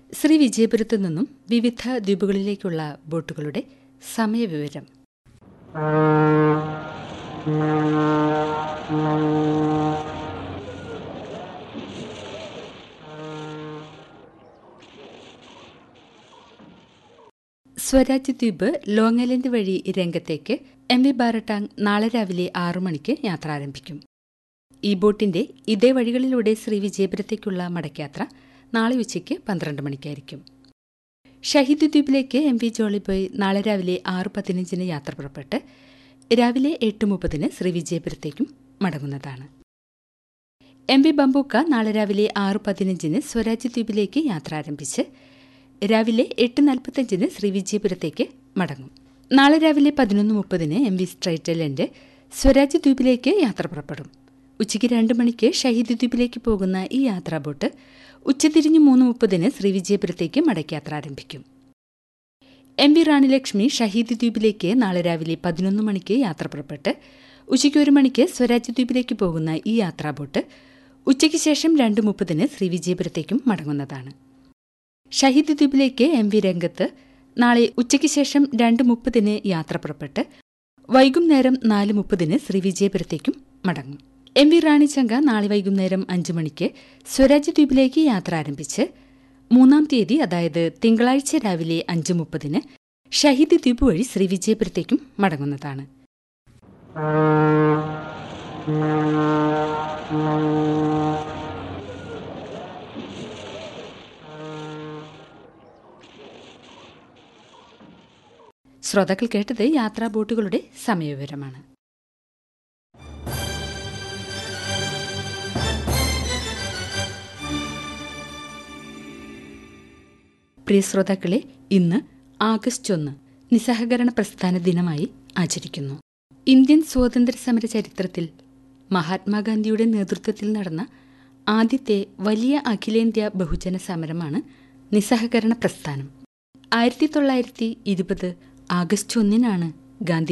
ശ്രീ വിജയപുരത്തു നിന്നും വിവിധ ദ്വീപുകളിലേക്കുള്ള ബോട്ടുകളുടെ സമയവിവരം സ്വരാജ് ദ്വീപ് ലോങ് ഐലൻഡ് വഴി രംഗത്തേക്ക് എം വി ബാരട്ടാങ് നാളെ രാവിലെ ആറു മണിക്ക് യാത്ര ആരംഭിക്കും ഈ ബോട്ടിന്റെ ഇതേ വഴികളിലൂടെ ശ്രീ വിജയപുരത്തേക്കുള്ള മടക്കയാത്ര നാളെ ഉച്ചയ്ക്ക് പന്ത്രണ്ട് മണിക്കായിരിക്കും ഷഹീദ് ദ്വീപിലേക്ക് എം വി ജോളിബോയ് നാളെ രാവിലെ ആറ് പതിനഞ്ചിന് യാത്ര പുറപ്പെട്ട് രാവിലെ എട്ട് മുപ്പതിന് ശ്രീ വിജയപുരത്തേക്കും മടങ്ങുന്നതാണ് എം വി ബംബൂക്ക നാളെ രാവിലെ ആറ് പതിനഞ്ചിന് സ്വരാജ് ദ്വീപിലേക്ക് യാത്ര ആരംഭിച്ച് രാവിലെ എട്ട് നാൽപ്പത്തഞ്ചിന് ശ്രീ വിജയപുരത്തേക്ക് മടങ്ങും നാളെ രാവിലെ പതിനൊന്ന് മുപ്പതിന് എം വി സ്ട്രൈറ്റലൻഡ് സ്വരാജ് ദ്വീപിലേക്ക് യാത്ര പുറപ്പെടും ഉച്ചയ്ക്ക് രണ്ട് മണിക്ക് ഷഹീദ് ദ്വീപിലേക്ക് പോകുന്ന ഈ യാത്രാ ബോട്ട് ഉച്ചതിരിഞ്ഞ് മൂന്ന് മുപ്പതിന് ശ്രീ വിജയപുരത്തേക്ക് മടക്കയാത്ര ആരംഭിക്കും എം വി റാണി ലക്ഷ്മി ഷഹീദ് ദ്വീപിലേക്ക് നാളെ രാവിലെ പതിനൊന്ന് മണിക്ക് യാത്ര പുറപ്പെട്ട് ഉച്ചയ്ക്ക് ഒരു മണിക്ക് സ്വരാജ് ദ്വീപിലേക്ക് പോകുന്ന ഈ യാത്രാ ബോട്ട് ഉച്ചയ്ക്ക് ശേഷം രണ്ട് മുപ്പതിന് ശ്രീ വിജയപുരത്തേക്കും മടങ്ങുന്നതാണ് ഷഹീദ് ദ്വീപിലേക്ക് എം വി രംഗത്ത് നാളെ ഉച്ചയ്ക്ക് ശേഷം രണ്ട് മുപ്പതിന് യാത്ര പുറപ്പെട്ട് വൈകുന്നേരം നാല് മുപ്പതിന് ശ്രീ വിജയപുരത്തേക്കും മടങ്ങും എം വി റാണിച്ചങ്ക നാളെ വൈകുന്നേരം അഞ്ചു മണിക്ക് സ്വരാജ് ദ്വീപിലേക്ക് യാത്ര ആരംഭിച്ച് മൂന്നാം തീയതി അതായത് തിങ്കളാഴ്ച രാവിലെ അഞ്ച് മുപ്പതിന് ഷഹീദ് ദ്വീപ് വഴി ശ്രീ വിജയപുരത്തേക്കും മടങ്ങുന്നതാണ് ശ്രോതാക്കൾ കേട്ടത് യാത്രാ ബോട്ടുകളുടെ സമയവിവരമാണ് പ്രിയ ശ്രോതാക്കളെ ഇന്ന് ആഗസ്റ്റ് ഒന്ന് നിസ്സഹകരണ പ്രസ്ഥാന ദിനമായി ആചരിക്കുന്നു ഇന്ത്യൻ സ്വാതന്ത്ര്യ സമര ചരിത്രത്തിൽ മഹാത്മാഗാന്ധിയുടെ നേതൃത്വത്തിൽ നടന്ന ആദ്യത്തെ വലിയ അഖിലേന്ത്യാ ബഹുജന സമരമാണ് നിസ്സഹകരണ പ്രസ്ഥാനം ആയിരത്തി തൊള്ളായിരത്തി ഇരുപത് ആഗസ്റ്റ് ഒന്നിനാണ് ഗാന്ധി